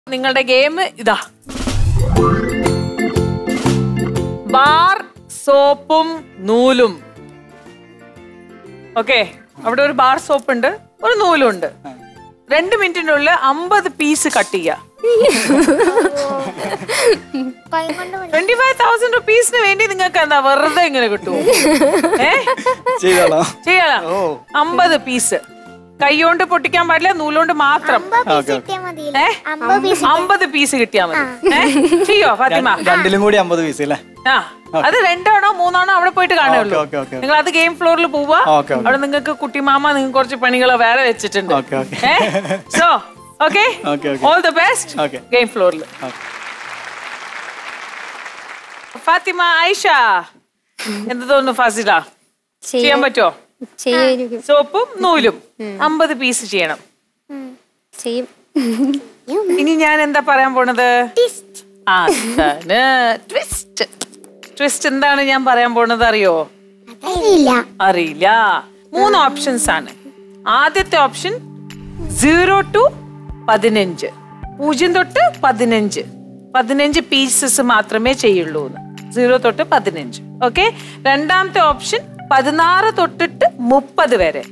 നിങ്ങളുടെ ഗെയിം ഇതാ ബാർ സോപ്പും നൂലും ഓക്കെ അവിടെ ഒരു ബാർ സോപ്പ് ഉണ്ട് ഒരു നൂലും ഉണ്ട് രണ്ട് മിനിറ്റിനുള്ളിൽ അമ്പത് പീസ് കട്ട് ചെയ്യുക കൈ കൊണ്ട് പിടി- ട്വന്റി ഫൈവ് തൗസൻഡ് റുപ്പീസിന് വേണ്ടി നിങ്ങൾക്ക് എന്താ വെറുതെ ഇങ്ങനെ കിട്ടുമോ ഏ ചെയ്തോളാം ചെയ്യാല ഓ. അമ്പത് പീസ് കൈകൊണ്ട് പൊട്ടിക്കാൻ പാടില്ല നൂലുകൊണ്ട് മാത്രം അമ്പത് പീസ് ഓക്കെ, ഓക്കെ. കിട്ടിയാ മതിയില്ലേ ഏ അമ്പത് പീസ് അമ്പത് പീസ് കിട്ടിയാ മതി ഏ? ചെയ്യോ ഫാത്തിമ രണ്ടിലും കൂടി അമ്പത് പീസ് അല്ലേ ആ അത് രണ്ടാണോ മൂന്നാണോ അവിടെ പോയിട്ട് കാണുള്ളൂ ഓക്കെ, ഓക്കെ, ഓക്കെ. നിങ്ങൾ അത് ഗെയിം ഫ്ലോറിൽ പോവുക ഓക്കെ, ഓക്കെ. അവിടെ നിങ്ങൾക്ക് കുട്ടിമാമ നിങ്ങൾക്ക് കുറച്ച് പണികൾ വേറെ വെച്ചിട്ടുണ്ട് okay, okay. So okay okay, okay. All the best okay. Game ഫ്ലോറിൽ ഓക്കെ. ഫാത്തിമ ഐഷ എന്ത് തോന്നുന്നു ഫാസില ചെയ്യാൻ പറ്റുമോ ചെയ്യുമായിരിക്കും സോപ്പും നൂലും അമ്പത് പീസ് ചെയ്യണം ചെയ്യും ഇനി ഞാൻ എന്താ പറയാൻ പോണത് അതാണ് ട്വിസ്റ്റ് ട്വിസ്റ്റ് എന്താണ് ഞാൻ പറയാൻ പോണത് അറിയോ അറിയില്ല അറിയില്ല മൂന്ന് ഓപ്ഷൻസ് ആണ് ആദ്യത്തെ ഓപ്ഷൻ സീറോ ടു പതിനഞ്ച് പൂജ്യം തൊട്ട് പതിനഞ്ച് പതിനഞ്ച് പീസസ് മാത്രമേ ചെയ്യുള്ളൂ സീറോ തൊട്ട് പതിനഞ്ച് ഓക്കെ രണ്ടാമത്തെ ഓപ്ഷൻ പതിനാറ് തൊട്ടിട്ട് മുപ്പത് വരെ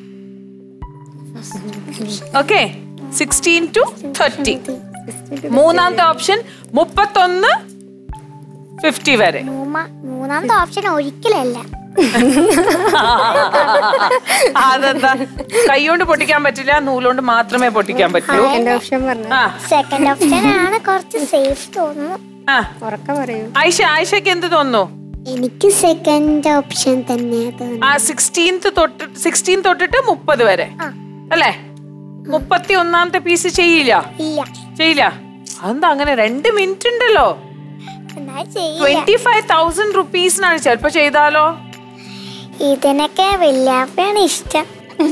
ഓക്കെ സിക്സ്റ്റീൻ ടു തേർട്ടി മൂന്നാമത്തെ ഓപ്ഷൻ മുപ്പത്തൊന്ന് ഫിഫ്റ്റി വരെ മൂമ്മ- മൂന്നാമത്തെ ഓപ്ഷൻ ഒരിക്കലല്ല അതെന്താ കൈകൊണ്ട് പൊട്ടിക്കാൻ പറ്റില്ല നൂലുകൊണ്ട് മാത്രമേ പൊട്ടിക്കാൻ പറ്റുള്ളൂ എന്റെ ഓപ്ഷൻ പറഞ്ഞു ആ സെക്കൻഡ് ഓപ്ഷൻ ആണ് കുറച്ച് സേഫ് തോന്നുന്നു ആ ഉറക്കം പറയൂ ആയിഷ ആയിഷയ്ക്ക് എന്ത് തോന്നുന്നു എനിക്ക് സെക്കൻഡ് ഓപ്ഷൻ തന്നെ തോന്നുന്നു ആ സിക്സ്റ്റീൻത്ത് തൊട്ട് സിക്സ്റ്റീൻ തൊട്ടിട്ട് മുപ്പത് വരെ ആ. അല്ലേ മുപ്പത്തി ഒന്നാമത്തെ പീസ് ചെയ്യില്ല ഇല്ല ചെയ്യില്ല അതെന്താ അങ്ങനെ രണ്ട് മിനിറ്റ് ഉണ്ടല്ലോ എന്നാൽ ചെയ്യില്ല ട്വന്റി ഫൈവ് തൗസൻഡ് റുപ്പീസിനാണ് ചിലപ്പോ ചെയ്താലോ ഇതിനൊക്കെ വല്യാപ്പയാണ് ഇഷ്ടം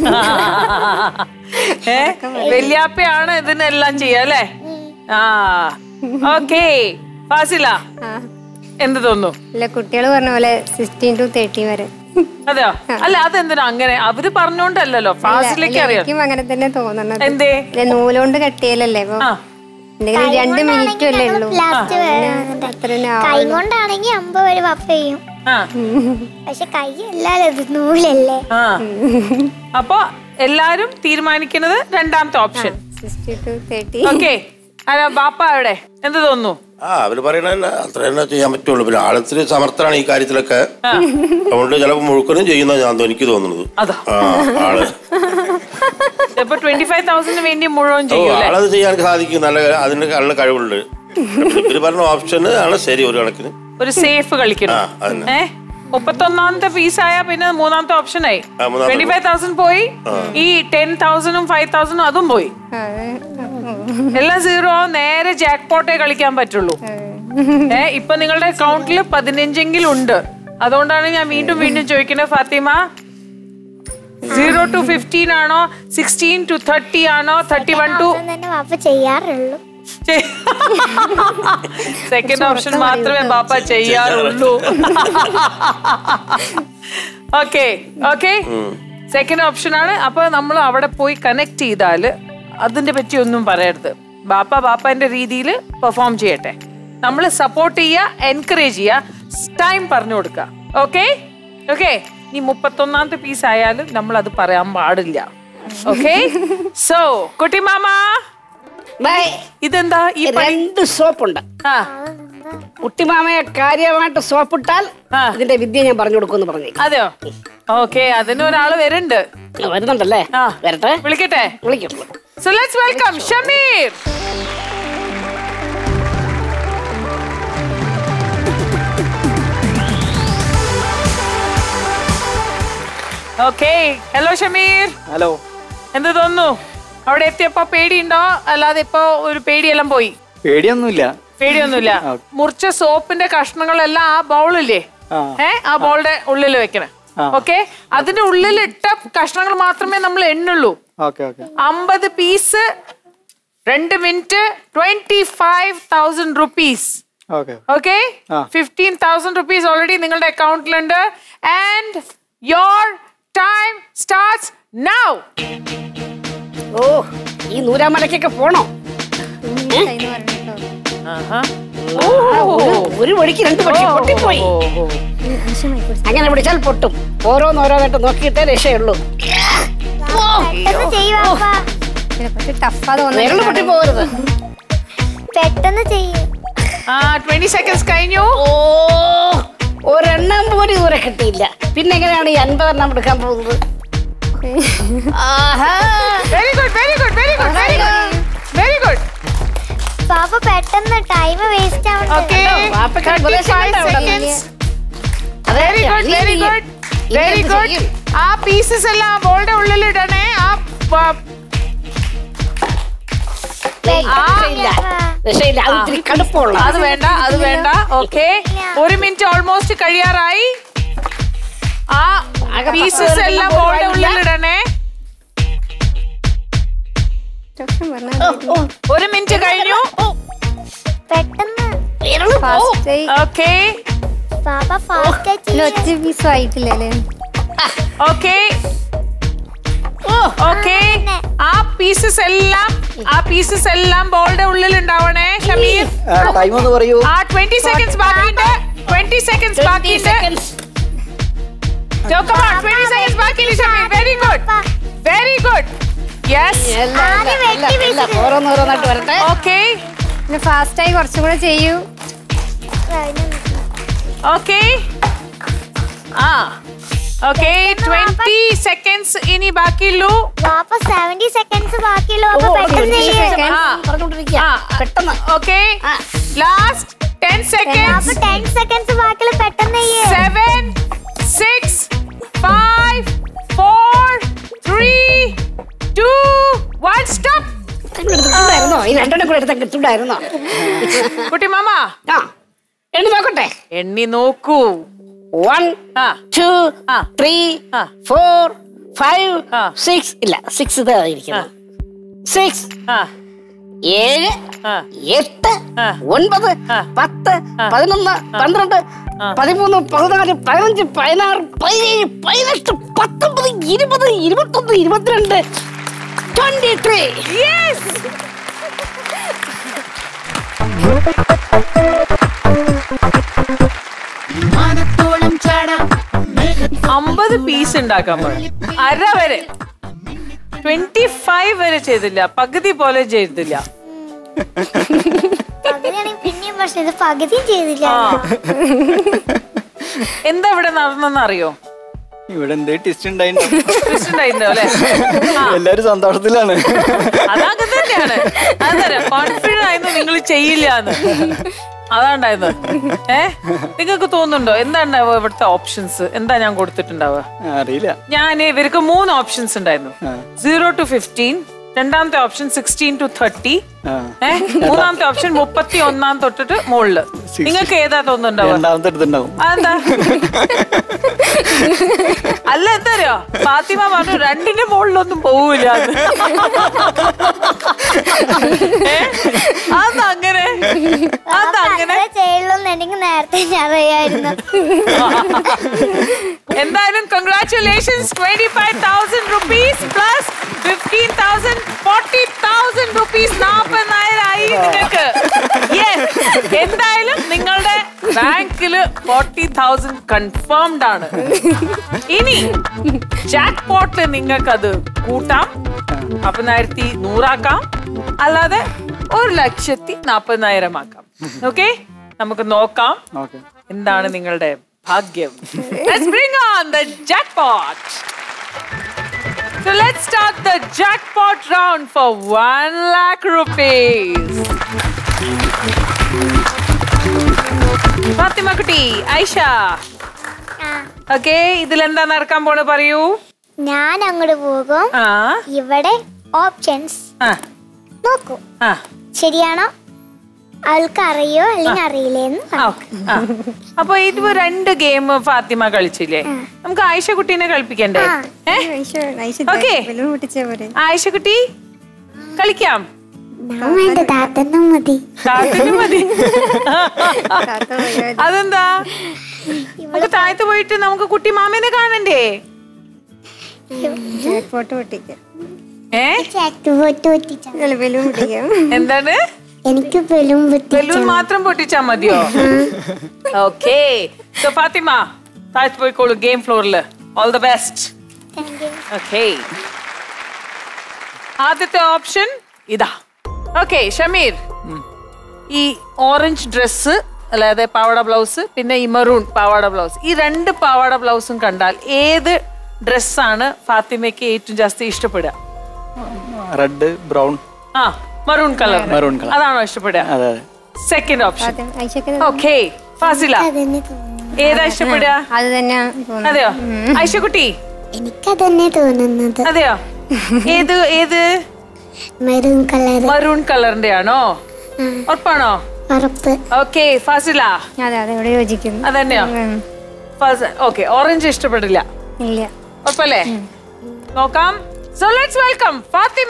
ഏ വല്യാപ്പയാണ് ഇതിനെല്ലാം ചെയ്യാ അല്ലേ ആ ഓക്കേ ഫാസില ആ എന്ത് തോന്നുന്നു അല്ല കുട്ടികൾ പറഞ്ഞ പോലെ സിക്സ്റ്റീൻ ടു തേർട്ടി വരെ അതെയോ അല്ല അതെന്തിനാ അങ്ങനെ അവര് പറഞ്ഞോണ്ടല്ലോ ഫാസിലേക്ക് അറിയാം എനിക്കും അങ്ങനെ തന്നെ തോന്നണത് എന്തേ ഇല്ല, നൂലുകൊണ്ട് കട്ടിയല്ലേ ഇപ്പൊ ആ എന്തെങ്കിലും രണ്ട് മിനിറ്റ് അല്ലേ ഉള്ളൂ ലാസ്റ്റ് അത്ര തന്നെ കൈ ആവുള്ളൂ. കൊണ്ടാണെങ്കിൽ അമ്പത് വരെ പപ്പ ചെയ്യും ആ പക്ഷെ കൈ അല്ലല്ലോ ഇത് നൂലല്ലേ ആ അപ്പൊ എല്ലാരും തീരുമാനിക്കുന്നത് രണ്ടാമത്തെ option sixty to thirty okay ബാപ്പ അവിടെ എന്ത് തോന്നുന്നു ആ അവര് പറയണ തന്നെ അത്ര തന്നെ ചെയ്യാൻ പറ്റുള്ളൂ പിന്നെ ആളത്തിരി സമർത്ഥനാണ് ഈ കാര്യത്തിലൊക്കെ അതുകൊണ്ട് ചിലപ്പോൾ മുഴുക്കനും ചെയ്യുന്ന ഞാൻ എനിക്ക് തോന്നുന്നത് അതാ ആ ആള് ഇപ്പൊ ട്വന്റി ഫൈവ് തൗസൻഡിന് വേണ്ടി മുഴുവൻ ഓ ചെയ്യൂലേ ആളത് ചെയ്യാൻ സാധിക്കും നല്ല അതിന് നല്ല കഴിവുണ്ട് ഇവര് പറഞ്ഞ ഓപ്ഷന് ആണ് ശരി ഒരു കണക്കിന് ഒരു സേഫ് കളിക്കണം ആ, അതന്നെ. ഏ മുപ്പത്തൊന്നാമത്തെ പീസ് ആയ പിന്നെ മൂന്നാമത്തെ ഓപ്ഷൻ ആയി ആ, മൂന്നാമത്തെ ട്വന്റി ഫൈവ് തൗസൻഡ് പോയി ഈ ടെൻ തൗസൻഡും ഫൈവ് തൗസൻഡും അതും പോയി എല്ലാം സീറോ നേരെ ജാക്ക് പോട്ടേ കളിക്കാൻ പറ്റുള്ളൂ ഏ ഇപ്പൊ നിങ്ങളുടെ അക്കൗണ്ടിൽ പതിനഞ്ചെങ്കിലും ഉണ്ട് അതുകൊണ്ടാണ് ഞാൻ വീണ്ടും വീണ്ടും ചോദിക്കുന്നത് ഫാത്തിമ സീറോ ടു ഫിഫ്റ്റീൻ ആണോ സിക്സ്റ്റീൻ ടു തേർട്ടി ആണോ തേർട്ടി വൺ ടു ഓപ്ഷൻ തന്നെ പപ്പ ചെയ്യാറുള്ളൂ സെക്കൻഡ് ഓപ്ഷൻ മാത്രമേ ബാപ്പ ചെയ്യാറുള്ളൂ ഓക്കെ ഓക്കെ സെക്കൻഡ് ഓപ്ഷൻ ആണ് അപ്പൊ നമ്മൾ അവിടെ പോയി കണക്ട് ചെയ്താല് അതിന്റെ പറ്റി ഒന്നും പറയരുത് ബാപ്പ ബാപ്പന്റെ രീതിയിൽ പെർഫോം ചെയ്യട്ടെ നമ്മൾ സപ്പോർട്ട് ചെയ്യുക എൻകറേജ് ചെയ്യുക ടൈം പറഞ്ഞു കൊടുക്കുക ഓക്കെ ഓക്കെ ഈ മുപ്പത്തൊന്നാമത്തെ പീസ് ആയാലും നമ്മൾ അത് പറയാൻ പാടില്ല ഓക്കെ സോ കുട്ടി മാമ ബൈ. ഇതെന്താ ഈ പണി രണ്ട് സോപ്പുണ്ട് ആ കുട്ടിമാമയെ കാര്യമായിട്ട് സോപ്പിട്ടാൽ ആ. ഇതിന്റെ വിദ്യ ഞാൻ പറഞ്ഞു കൊടുക്കുമെന്ന് പറഞ്ഞു അതെയോ ഓക്കെ അതിന് ഒരാള് വരുന്നുണ്ട് വരുന്നുണ്ടല്ലേ ആ. വരട്ടെ വിളിക്കട്ടെ വിളിക്കും so let's welcome Shameer okay hello Shameer hello എന്ത് തോന്നുന്നു അവിടെ എത്തിയപ്പോ പേടിയുണ്ടോ അല്ലാതെ ഇപ്പൊ ഒരു പേടിയെല്ലാം പോയി പേടിയൊന്നുമില്ല പേടിയൊന്നുമില്ല മുറിച്ച സോപ്പിന്റെ കഷ്ണങ്ങളെല്ലാം ആ ബൗളില്ലേ ആ. ഏ ആ ബൗളിന്റെ ഉള്ളിൽ വെക്കണം ഓക്കെ അതിന്റെ ഉള്ളിലിട്ട കഷ്ണങ്ങൾ മാത്രമേ നമ്മൾ എണ്ണുള്ളൂ ഓക്കെ ഓക്കെ അമ്പത് പീസ് രണ്ട് minute twenty five thousand rupees okay okay ആ. ഫിഫ്റ്റീൻ തൗസൻഡ് റുപ്പീസ് ഓൾറെഡി നിങ്ങളുടെ അക്കൗണ്ടിലുണ്ട് and your time starts now ഓ ഈ നൂരാമലക്കൊക്കെ പോണോ ഏ എന്ന് പറഞ്ഞിട്ടോ ആഹാ. ആ, ഒരു- ഒരു വഴിക്ക് രണ്ട് പക്ഷി പൊട്ടിപ്പോയി ഓ, ഓ. അങ്ങനെ പിടിച്ചാൽ പൊട്ടും ഓരോന്നോരോന്നായിട്ട് നോക്കിയിട്ടേ രക്ഷയുള്ളൂ പെട്ടെന്ന് ചെയ്യ് പാപ്പ ഇതിനെ കുറച്ച് ടഫാ വിരള് പൊട്ടി തോന്നുന്നു പോകരുത് പെട്ടെന്ന് ചെയ്യ് ആ ട്വന്റി സെക്കൻഡ്സ് കഴിഞ്ഞു ഓ ഒരെണ്ണം പോലും ഇതുവരെ കിട്ടിയില്ല പിന്നെ എങ്ങനെയാണ് ഈ അൻപതെണ്ണം എടുക്കാൻ പോകുന്നത് ആഹാ very good very good very good very good very good പാപ്പ പെട്ടെന്ന് ടൈം വേസ്റ്റ് ഓക്കെ ആവണ്ട വാപ്പയ്ക്ക് ഉപദേശം വേണ്ട അവിടെ. അതെ, വെരി ഗുഡ് ഇനി വെരി ചെയ്യും. ഗുഡ് ഇനി വെരി എന്ത് ഗുഡ് ചെയ്യും? ആ പീസസ് എല്ലാം ബോളുടെ ഉള്ളിൽ ഇടണേ ആ പ- രക്ഷയില്ല രക്ഷയില്ല അത് ഇത്തിരി കടുപ്പമുള്ള അത് വേണ്ട അത് വേണ്ട ഓക്കെ ഒരു മിനിറ്റ് ഓൾമോസ്റ്റ് കഴിയാറായി ആ ആകെ പീസസ് പത്ത് എല്ലാം പേർക്ക് ബോളുടെ പോലും ഉള്ളിൽ ഇടണേ ഇൻസ്ട്രക്ഷൻ പറഞ്ഞാൽ ഒരു മിനിറ്റ് കഴിഞ്ഞു പെട്ടെന്ന് വിരള് പോ. ഫാസ്റ്റ് ആയി ഓക്കെ പാപ്പ ഫാസ്റ്റ് ഇതിൽ ഒറ്റ പീസും ആയിട്ടില്ല അല്ലേ ഓക്കെ ഓക്കെ ആ പീസസ് എല്ലാം ആ പീസസ് എല്ലാം ബോളുടെ ഉള്ളിൽ ഉണ്ടാവണേ ഷമീർ ടൈം ഒന്ന് പറയൂ ആ ട്വന്റി സെക്കൻഡ്സ് ബാക്കിയുണ്ട് ട്വന്റി സെക്കൻഡ്സ് 20 ബാക്കിയുണ്ട് seconds. ട്വന്റി സെക്കൻഡ്സ് ബാക്കിയുണ്ട് Shameer very good very good yes എല്ലാം, എല്ലാം, എല്ലാം, എല്ലാം ഓരോന്നോരോന്നായിട്ട് വരട്ടെ ഓക്കെ പിന്നെ ഫാസ്റ്റ് ആയി കുറച്ചും കൂടെ ചെയ്യൂ ഓക്കെ ആ ഓക്കെ ട്വന്റി സെക്കൻഡ്സ് ഇനി ബാക്കിയുള്ളൂ പാപ്പ സെവന്റി സെക്കൻഡ്സ് ബാക്കിയുള്ളൂ ഓ, പാപ്പ പെട്ടെന്ന് 20 ചെയ്യ് seconds. ആ. പറഞ്ഞുകൊണ്ടിരിക്കുക. ആ പെട്ടെന്ന് ഓക്കെ ആ. ലാസ്റ്റ് ടെൻ പാപ്പ സെക്കൻഡ്സ് ടെൻ സെക്കൻഡ്സ് ബാക്കിയുള്ള പെട്ടെന്ന് ചെയ്യ് seven, six, five, four, three, two, one, stop. ഇത്രയും കൂടെ എടുത്തിട്ടുണ്ടായിരുന്നോ ഈ രണ്ടെണ്ണം കൂടെ എടുത്താൽ കിട്ടുണ്ടായിരുന്നോ കുട്ടി മാമ ആ എണ്ണി നോക്കട്ടെ എണ്ണി നോക്കൂ വൺ ആ ടു ആ. ത്രീ ആ. ഫോർ ഫൈവ് ആ. സിക്സ് ഇല്ല സിക്സ് ഇതായിരിക്കണം സിക്സ് ആ ഏഴ് ആ എട്ട് ആ. ഒൻപത് ആ. പത്ത് പതിനൊന്ന് പന്ത്രണ്ട് പതിമൂന്ന് പതിനാല് പതിനഞ്ച് പതിനാറ് പതിനേഴ് പതിനെട്ട് പത്തൊമ്പത് ഇരുപത് ഇരുപത്തൊന്ന് ഇരുപത്തിരണ്ട് ട്വന്റി ത്രീ യെസ് അമ്പത് പീസ് ഉണ്ടാക്കാൻ പാടില്ല അര വരെ ട്വന്റി ഫൈവ് വരെ ചെയ്തില്ല പകുതി പോലെ ചെയ്തില്ല പകുതിയാണെങ്കിൽ പിന്നെയും പക്ഷെ ഇത് പകുതിയും ചെയ്തില്ല ആ എന്താ ഇവിടെ നടന്നെന്ന് അറിയോ ഇവിടെ എന്തേ ടിസ്റ്റ് ഉണ്ടായിട്ടുണ്ടോ ഉണ്ടായിരുന്നോ അല്ലെ എല്ലാരും സന്തോഷത്തിലാണ് അതങ്ങനെ തന്നെയാണ് അതറിയാം കോൺഫിഡന്റ് ആയിരുന്നു നിങ്ങൾ ചെയ്യില്ല എന്ന് അതാണ്ടായത് ഏ നിങ്ങൾക്ക് തോന്നുന്നുണ്ടോ എന്താ ഉണ്ടാവുക ഇവിടുത്തെ ഓപ്ഷൻസ് എന്താ ഞാൻ കൊടുത്തിട്ടുണ്ടാവുക അറിയില്ല ഞാൻ ഇവർക്ക് മൂന്ന് ഓപ്ഷൻസ് ഉണ്ടായിരുന്നു സീറോ ടു ഫിഫ്റ്റീൻ രണ്ടാമത്തെ ഓപ്ഷൻ സിക്സ്റ്റീൻ ടു തേർട്ടി ആ. ഏഹ് മൂന്നാമത്തെ ഓപ്ഷൻ മുപ്പത്തി ഒന്നാം തൊട്ടിട്ട് മുകളില് നിങ്ങൾക്ക് ഏതാ തോന്നുന്നുണ്ടാവുക രണ്ടാമത്തെ എടുത്തിട്ടുണ്ടാവും അതെന്താ അല്ല എന്താ അറിയോ ഫാത്തിമ പറഞ്ഞു രണ്ടിന്റെ മുകളിലൊന്നും പോവില്ല അതെന്താ അങ്ങനെ അതെന്താ അങ്ങനെ അങ്ങനെ ചെയ്യുള്ളൂ എനിക്ക് നേരത്തെ ഞാൻ അറിയായിരുന്നു എന്തായാലും congratulations twenty five thousand rupees plus fifteen thousand forty thousand rupees നാപ്പതിനായിരം ആയി നിങ്ങൾക്ക് Yes. എന്തായാലും നിങ്ങളുടെ ബാങ്കില് ഫോർട്ടി തൗസൻഡ് കൺഫേംഡ് ആണ് ഇനി ജാക്ക് പോട്ടിൽ നിങ്ങൾക്ക് അത് കൂട്ടാം നാൽപ്പതിനായിരത്തി നൂറാക്കാം അല്ലാതെ ഒരു ലക്ഷത്തി നാൽപ്പതിനായിരം ആക്കാം ഓക്കെ നമുക്ക് നോക്കാം ഓക്കെ എന്താണ് നിങ്ങളുടെ ഭാഗ്യം Let's bring on the jackpot. So let's start the jackpot round for 1 lakh rupees. Fathima കുട്ടി ഐഷ ഓക്കെ ഇതിൽ എന്താ നടക്കാൻ പോണ് പറയൂ ഞാൻ അങ്ങോട്ട് പോകും ആ ഇവിടെ ഓപ്ഷൻസ് ആ നോക്കൂ ആ ശരിയാണോ അവൾക്ക് അറിയോ അല്ലെങ്കിൽ അറിയില്ലേന്ന് ആ, okay. ആ. അപ്പൊ ഇത് രണ്ട് ഗെയിം ഫാത്തിമ കളിച്ചില്ലേ നമുക്ക് ആയിഷ കുട്ടീനെ കളിപ്പിക്കണ്ടേ ആ. ഏ Okay. ബലൂൺ പൊട്ടിച്ച പോലെ ആയിഷ കുട്ടി കളിക്കാം ഞാൻ വേണ്ട താത്തന്നും മതി താഴത്തേക്ക് മതി താത്ത പോയാ മതി. അതെന്താ നമുക്ക് താഴത്ത് പോയിട്ട് നമുക്ക് കുട്ടി മാമേനെ കാണണ്ടേ ജാക്ക്പോട്ട് പൊട്ടിക്കാം ഏ ചാക്ക് പോട്ട് ഒറ്റിച്ച അല്ല ബലൂൺ പൊട്ടിക്കാം എന്താണ് എനിക്ക് ബലൂൺ ബലൂൺ പൊട്ടിച്ചു മാത്രം പൊട്ടിച്ചാ മതിയോ ഓക്കെ സോ ഫാത്തിമ താഴത്ത് പോയിക്കോളൂ ഗെയിം ഫ്ലോറിൽ ഓൾ ദ ബെസ്റ്റ് ഓക്കെ ആദ്യത്തെ ഓപ്ഷൻ ഇതാ ഓക്കെ ഷമീർ ഈ ഓറഞ്ച് ഡ്രസ്സ് അല്ലാതെ പാവാട ബ്ലൗസ് പിന്നെ ഈ മറൂൺ പാവാട ബ്ലൗസ് ഈ രണ്ട് പാവാട ബ്ലൗസും കണ്ടാൽ ഏത് ഡ്രസ്സാണ് ഫാത്തിമയ്ക്ക് ഏറ്റവും ജാസ്തി ഇഷ്ടപ്പെടുക റെഡ് ബ്രൗൺ ആ മറൂൺ കളർ Maroon colour. അതാണോ ഇഷ്ടപ്പെടുക അതെ അതെ സെക്കൻഡ് ഓപ്ഷൻ അത് ഐഷക്ക് ഓക്കെ ഫാസില അതന്നെ തോന്നുന്നു ഏതാ ഇഷ്ടപ്പെടുക അത് തന്നെ തോന്നുന്നു അതെയോ ഐഷക്കുട്ടി എനിക്കതന്നെ തോന്നുന്നത് അതെയോ ഏത് ഏത് മെറൂൺ കളർ മറൂൺ കളറിന്റെ ആണോ ഉറപ്പാണോ ഉറപ്പ് ഓക്കെ ഫാസില അതെ അതെ ഇവിടെ യോജിക്കുന്നു അതന്നെയോ ഉം. ഓക്കെ ഓറഞ്ച് ഇഷ്ടപ്പെടില്ല ഇല്ല ഉറപ്പല്ലേ നോക്കാം so let's welcome Fathima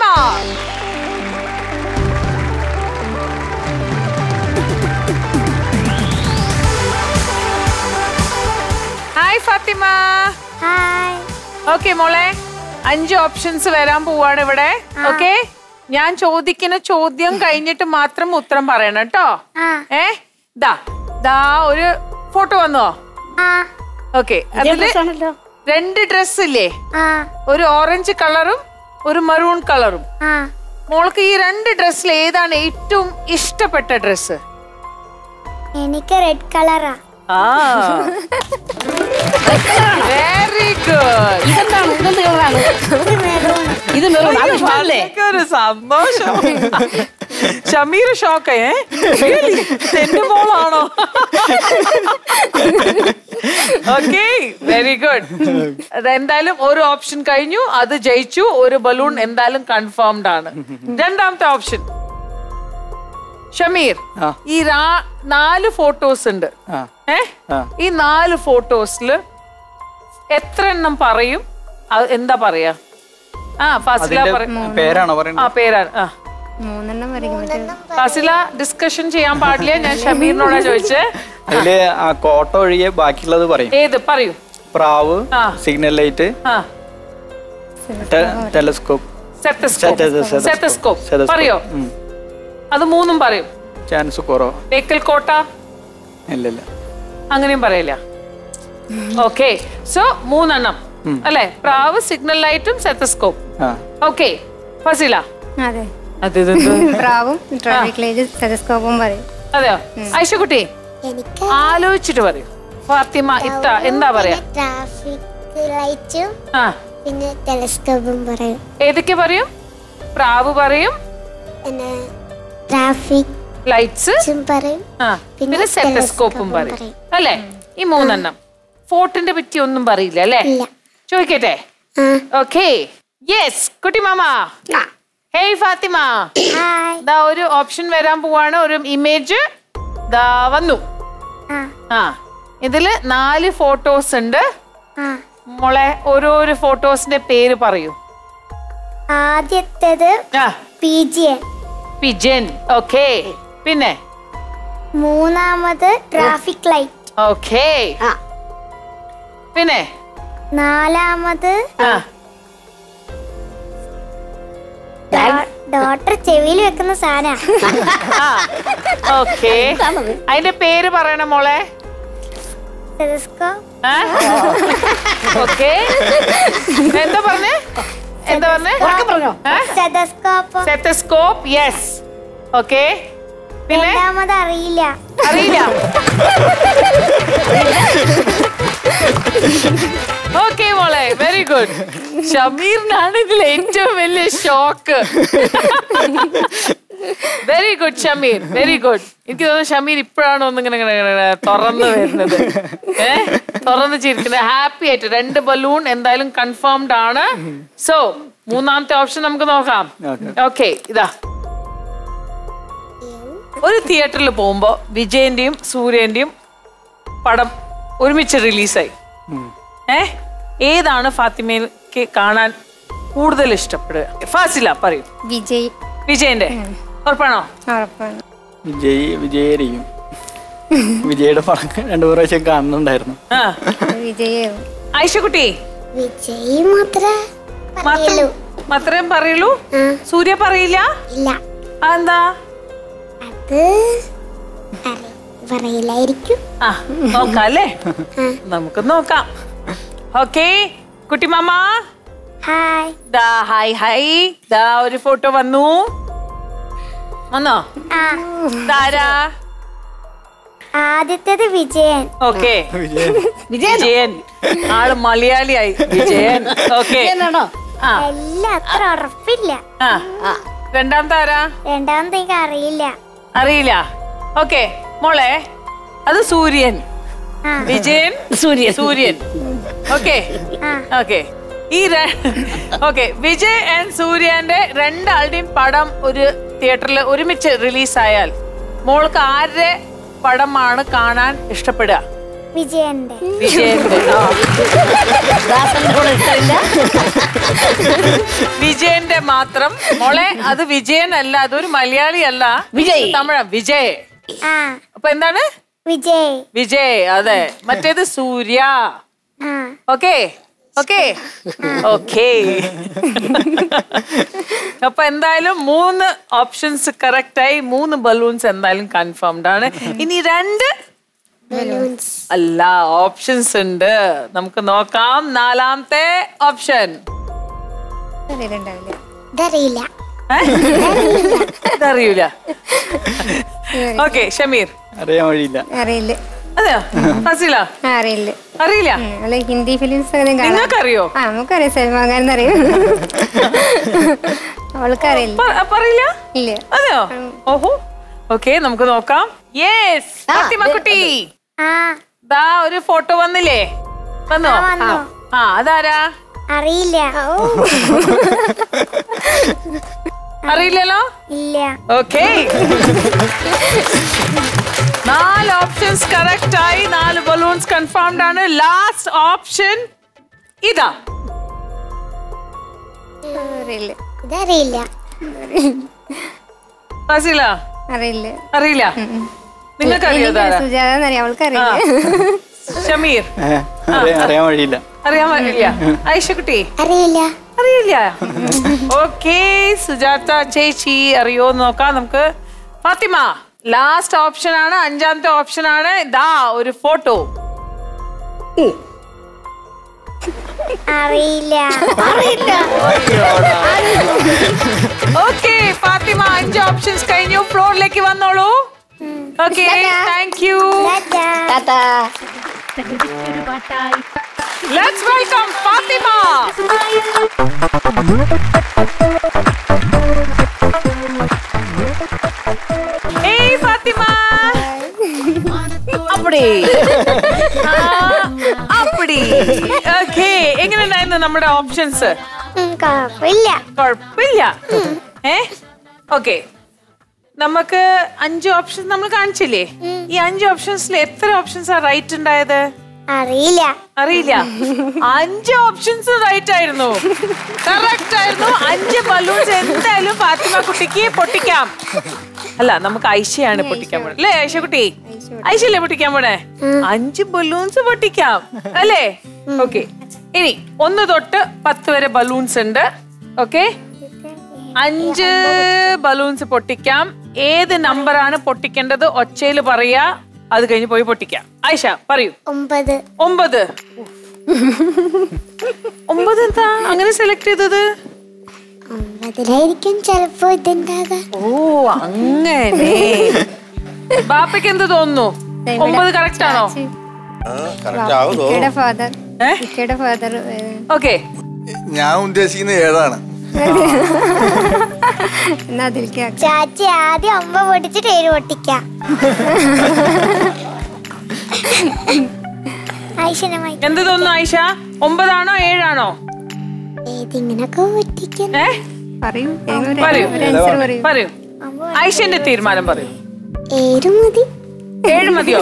hi Fathima hi okay മോളെ അഞ്ച് ഓപ്ഷൻസ് വരാൻ പോവാണ് ഇവിടെ ഓക്കെ ഞാൻ ചോദിക്കുന്ന ചോദ്യം കഴിഞ്ഞിട്ട് മാത്രം ഉത്തരം പറയണം കേട്ടോ ആ ഏ ദാ ദാ ഒരു ഫോട്ടോ വന്നോ ആ ഓക്കെ അതില് ആണല്ലോ രണ്ട് ഡ്രസ് ഇല്ലേ ആ ഒരു ഓറഞ്ച് കളറും ഒരു മറൂൺ കളറും ആ മോൾക്ക് ഈ രണ്ട് ഡ്രസ്സിൽ ഏതാണ് ഏറ്റവും ഇഷ്ടപ്പെട്ട ഡ്രസ്സ് എനിക്ക് റെഡ് കളറാ ആ വെരി ഗുഡ് ഇതെന്താണ് ഇതെന്ത് കളറാണ് ഇത് മെറൂൺ അത് ഷോളല്ലേ ഒരു സന്തോഷം ഷമീർ ഷോക്കേ എന്റെ മോളാണോ ഓക്കെ വെരി ഗുഡ് എന്തായാലും ഒരു ഓപ്ഷൻ കഴിഞ്ഞു അത് ജയിച്ചു ഒരു ബലൂൺ എന്തായാലും കൺഫേംഡ് ആണ് രണ്ടാമത്തെ ഓപ്ഷൻ ഷമീർ ആ. ഈ രാ- നാല് ഫോട്ടോസ് ഉണ്ട് ആ ഏ ആ. ഈ നാല് ഫോട്ടോസില് എത്ര എണ്ണം പറയും അത് എന്താ പറയാ ആ ഫാസില അതിന്റെ പറയും പേരാണോ ആ പറയുന്നത് പേരാണ് ആ മൂന്നെണ്ണം വരയ്ക്കും മറ്റേ ഫാസില ഡിസ്കഷൻ ചെയ്യാൻ പാടില്ല ഞാൻ ഷമീറിനോടാ ചോദിച്ചേ അതില് ആ കോട്ട ഒഴികെ ബാക്കിയുള്ളത് പറയും ഏത് പറയൂ പ്രാവ് ആ. സിഗ്നൽ ലൈറ്റ് ആ telescope stethoscope Stethoscope. Stethoscope Stethoscope. പറയോ ഉം. അത് മൂന്നും പറയും ചാൻസ് കുറവ് ബേക്കൽ കോട്ട ഇല്ലില്ല അങ്ങനെയും പറയില്ല ഓക്കെ സോ മൂന്നെണ്ണം അല്ലെ പ്രാവ് സിഗ്നൽ ലൈറ്റും സെത്തസ്കോപ്പ് ആ ഓക്കെ ഫസില അതെ അത് ഇത് ഇത്. പ്രാവും ട്രാഫിക് ലൈറ്റ് ടെലസ്കോപ്പും പറയും അതെയോ ഐഷക്കുട്ടി എനിക്ക് ആലോചിച്ചിട്ട് പറയൂ ഫാത്തിമ ഇത്ത എന്താ പറയാ ട്രാഫിക് ലൈറ്റും ആ പിന്നെ ടെലസ്കോപ്പും പറയും ഏതൊക്കെ പറയും പ്രാവ് പറയും പിന്നെ ട്രാഫിക് ലൈറ്റ്സ് പറയും ആ പിന്നെ പിന്നെ സെറ്റസ്കോപ്പും telescope-ഉം പറയും പറയും. അല്ലേ ഈ മൂന്നെണ്ണം ഫോർട്ടിന്റെ പറ്റി ഒന്നും പറയില്ല അല്ലേ ഇല്ല ചോദിക്കട്ടെ ആ okay yes Kutti Mama hey Fathima hi ദാ ഒരു ഓപ്ഷൻ വരാൻ പോവാണ് ഒരു ഇമേജ് ദാ വന്നു ആ ആ ഇതില് നാല് ഫോട്ടോസ് ഉണ്ട് ആ മോളെ ഓരോരോ ഫോട്ടോസിന്റെ പേര് പറയൂ ആദ്യത്തേത് ആ P G N pigeon okay പിന്നെ മൂന്നാമത് ട്രാഫിക് ലൈറ്റ് ഓക്കെ ആ പിന്നെ നാലാമത് ആ ഡോക്ടർ ചെവിയിൽ വെക്കുന്ന സാധന ആ ഓക്കെ അതിന്റെ പേര് പറയണം മോളെ ടെലസ്കോപ്പ് ഓക്കെ എന്താ പറഞ്ഞേ എന്താ പറഞ്ഞേ പറഞ്ഞോ സ്റ്റെതസ്കോപ്പ് സെറ്റസ്കോപ്പ് യെസ് ഓക്കെ പിന്നെ രണ്ടാമത് അറിയില്ല അറിയില്ല ഓക്കെ മോളെ വെരി ഗുഡ് ഷമീറിനാണ് ഇതിൽ ഏറ്റവും വലിയ shock very good Shameer very good എനിക്ക് തോന്നുന്നു ഷമീർ ഇപ്പോഴാണ് ഒന്നിങ്ങനെ ഇങ്ങനെ ഇങ്ങനെ തുറന്നു വരുന്നത് ഏ തുറന്ന് ചിരിക്കുന്നത് ഹാപ്പി ആയിട്ട് രണ്ട് ബലൂൺ എന്തായാലും കൺഫേംഡ് ആണ് സോ മൂന്നാമത്തെ ഓപ്ഷൻ നമുക്ക് നോക്കാം Okay. ഓക്കെ ഇതാ ഒരു തിയേറ്ററിൽ പോകുമ്പോൾ വിജയന്റെയും സൂര്യന്റെയും പടം ഒരുമിച്ച് റിലീസായി ഏ ഏതാണ് ഫാത്തിമയ്ക്ക് കാണാൻ കൂടുതൽ ഇഷ്ടപ്പെടുക ഫാസില പറയൂ വിജയ് വിജയന്റെ ഉറപ്പാണോ ഉറപ്പാണ് വിജയ് വിജയായിരിക്കും വിജയുടെ പടം രണ്ടു മൂന്ന് പ്രാവശ്യം കാണുന്നുണ്ടായിരുന്നു ആ വിജയായിരുന്നു ഐഷക്കുട്ടി വിജയ് മാത്രമേ മാത്രം പറയുള്ളൂ മാത്രമേ പറയുള്ളൂ ആ സൂര്യ പറയില്ല ഇല്ല എന്താ അത് അത് അറി- പറയില്ലായിരിക്കും ആ നോക്കാം അല്ലേ നമുക്ക് നോക്കാം ഓക്കെ കുട്ടിമാമ ഹായ് ദാ ഹായ് ഹായ് ദാ ഒരു ഫോട്ടോ വന്നു വന്നോ ആ താരാ ആദ്യത്തേത് വിജയൻ ഓക്കെ വിജയൻ വിജയൻ ആള് മലയാളിയായി വിജയൻ ഓക്കെ എന്നാണോ ആ എല്ലാം അത്ര ഉറപ്പില്ല ആ രണ്ടാമത്തെ ആരാ രണ്ടാമത്തേക്ക് അറിയില്ല അറിയില്ല ഓക്കെ മോളെ അത് സൂര്യൻ ആ. വിജയൻ സൂര്യൻ സൂര്യൻ ഓക്കെ ആ ഓക്കെ ഈ ഓക്കെ വിജയ് ആൻഡ് സൂര്യന്റെ രണ്ടാളുടെയും പടം ഒരു തിയേറ്ററിൽ ഒരുമിച്ച് റിലീസായാൽ മോൾക്ക് ആരുടെ പടമാണ് കാണാൻ ഇഷ്ടപ്പെടുക വിജയന്റെ വിജയന്റെ ആ. ദാസന്റെ കൂടെ ഇഷ്ടമില്ല വിജയന്റെ മാത്രം മോളെ അത് വിജയൻ അല്ല അതൊരു മലയാളി അല്ല വിജയ്. തമിഴ വിജയ് ആ അപ്പൊ എന്താണ് വിജയ് വിജയ് അതെ മറ്റേത് സൂര്യ ആ ഓക്കെ ഓക്കെ ഓക്കെ അപ്പൊ എന്തായാലും മൂന്ന് ഓപ്ഷൻസ് കറക്റ്റ് ആയി മൂന്ന് ബലൂൺസ് എന്തായാലും കൺഫേംഡ് ആണ് ഇനി രണ്ട് ബലൂൺസ് അല്ല ഓപ്ഷൻസ് ഉണ്ട് നമുക്ക് നോക്കാം നാലാമത്തെ ഓപ്ഷൻ അറിയില്ലുണ്ടാവില്ല ഇതറിയില്ല ഇതറിയൂല ഓക്കെ ഷമീർ അറിയാൻ വഴിയില്ല അറിയില്ല അതെയോ ഫസില ആ അറിയില്ല അറിയില്ല ഉം, അല്ല ഹിന്ദി ഫിലിംസ് ഒക്കെ കാണാം നിങ്ങൾക്കറിയോ ആ നമുക്കറിയാം സൽമാൻ ഖാൻ എന്നറിയാം അവൾക്കറിയില്ല പ- പറയില്ല ഇല്ല അതെയോ ഓഹോ ഓക്കെ നമുക്ക് നോക്കാം യെസ് ഫാത്തിമ കുട്ടി ആ ദാ ഒരു ഫോട്ടോ വന്നില്ലേ വന്നോ ആ, വന്നു. ആ അതാരാ അറിയില്ല അറിയില്ലല്ലോ ഇല്ല ഓക്കെ നാല് ഓപ്ഷൻസ് കറക്റ്റ് ആയി നാല് ബലൂൺസ് കൺഫേംഡ് ആണ് ലാസ്റ്റ് ഓപ്ഷൻ ഇതാ അറിയില്ല ഇതറിയില്ല ഫസില അറിയില്ല അറിയില്ല നിങ്ങൾക്ക് അറിയോ ഇതാരാ? സുജാത എന്നറിയാം അവൾക്കറിയില്ല ഷമീർ ഏ, അറിയാൻ അറിയാൻ വഴിയില്ല അറിയാൻ പറ്റില്ല ഐഷക്കുട്ടി അറിയില്ല അറിയില്ല ഓക്കെ സുജാത ചേച്ചി അറിയോ നോക്കാം നമുക്ക് ഫാത്തിമ ലാസ്റ്റ് ഓപ്ഷൻ ആണ് അഞ്ചാമത്തെ ഓപ്ഷൻ ആണ് ദാ ഒരു ഫോട്ടോ അറിയില്ല ഓക്കെ ഫാത്തിമ അഞ്ച് ഓപ്ഷൻസ് കഴിഞ്ഞു ഫ്ലോറിലേക്ക് വന്നോളൂ okay thank you tata. Tata let's welcome Fathima hey Fathima അപ്പടി ആ, അപ്പടി ഓക്കെ എങ്ങനെയുണ്ടായിരുന്നു നമ്മുടെ ഓപ്ഷൻസ് ഉം, കുഴപ്പമില്ല കുഴപ്പമില്ല ഏ ഓക്കെ നമുക്ക് അഞ്ച് ഓപ്ഷൻസ് നമ്മൾ കാണിച്ചില്ലേ ഈ അഞ്ച് ഓപ്ഷൻസിൽ എത്ര ഓപ്ഷൻസ് ആ റൈറ്റ് ഉണ്ടായത് അറിയില്ല അറിയില്ല അഞ്ച് ഓപ്ഷൻസ് റൈറ്റ് ആയിരുന്നു കറക്റ്റ് ആയിരുന്നു അഞ്ച് ബലൂൺസ് എന്തായാലും ഫാത്തിമ കുട്ടിക്ക് പൊട്ടിക്കാം അല്ല നമുക്ക് ഐഷയാണ് പൊട്ടിക്കാൻ പോണേ അല്ലേ ഐഷ കുട്ടി ഐഷല്ലേ പൊട്ടിക്കാൻ പോണേ അഞ്ച് ബലൂൺസ് പൊട്ടിക്കാം അല്ലേ ഓക്കെ ഇനി ഒന്ന് തൊട്ട് പത്ത് വരെ ബലൂൺസ് ഉണ്ട് ഓക്കെ അഞ്ച് ബലൂൺസ് പൊട്ടിക്കാം ഏത് നമ്പറാണ് പൊട്ടിക്കേണ്ടത് ഒച്ചയിൽ പറയാ അത് കഴിഞ്ഞ് പോയി പൊട്ടിക്കാം ആയിഷ പറയൂ ഒമ്പത് ഒമ്പത് ഒമ്പത് എന്താ അങ്ങനെ സെലക്ട് ചെയ്തത് ഒമ്പതിലായിരിക്കും ചിലപ്പോ ഇതുണ്ടാകാം ഓ അങ്ങനെ ബാപ്പയ്ക്ക് എന്ത് തോന്നുന്നു ഒമ്പത് കറക്റ്റ് ആണോ കറക്റ്റ് ആവുമോ ഇക്കയുടെ ഫാദർ ഏ? ഇക്കയുടെ ഫാദർ ഓക്കെ ഞാൻ ഉദ്ദേശിക്കുന്നത് ഏഴാണ് എന്നാ അതിലേക്ക് ആക്കാം. ചാച്ചി ആദ്യം ഒമ്പത് പൊട്ടിച്ചിട്ട് ഏഴ് പൊട്ടിക്കാം ഐശ്വര്യമായി എന്ത് തോന്നുന്നു ആയിഷ ഒമ്പതാണോ ഏഴാണോ ഏതിങ്ങനൊക്കെ പൊട്ടിക്കാൻ ഏ പറയൂ ഏതെങ്കിലും ഒരു- പറയൂ ഒരു ആൻസർ പറയൂ പറയൂ ആയിഷന്റെ തീരുമാനം പറയൂ ഏഴ് മതി ഏഴ് മതിയോ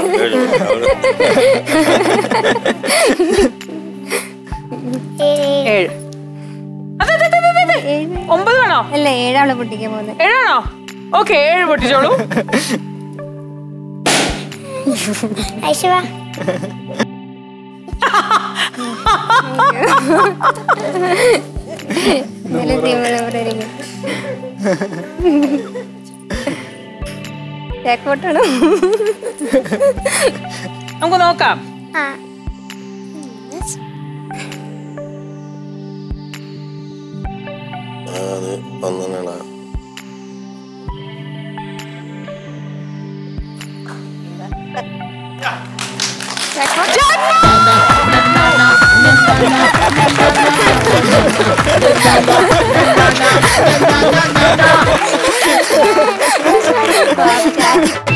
ഏഴ് ഏഴ് അതെ അതെ അതെ അതെ, അതെ ഏഴ് ഒമ്പത് വേണോ അല്ല ഏഴാളെ പൊട്ടിക്കാൻ പോകുന്നത് ഏഴാണോ ഓക്കെ ഏഴ് പൊട്ടിച്ചോളൂ ഐശ്വ ഇന്നലെ തീരുമാനം ഇവിടെ ഇരിക്കും. ബാക്കോട്ടാണ് നമുക്ക് നോക്കാം ആ ആ, അത് അങ്ങനെയാണ് ആ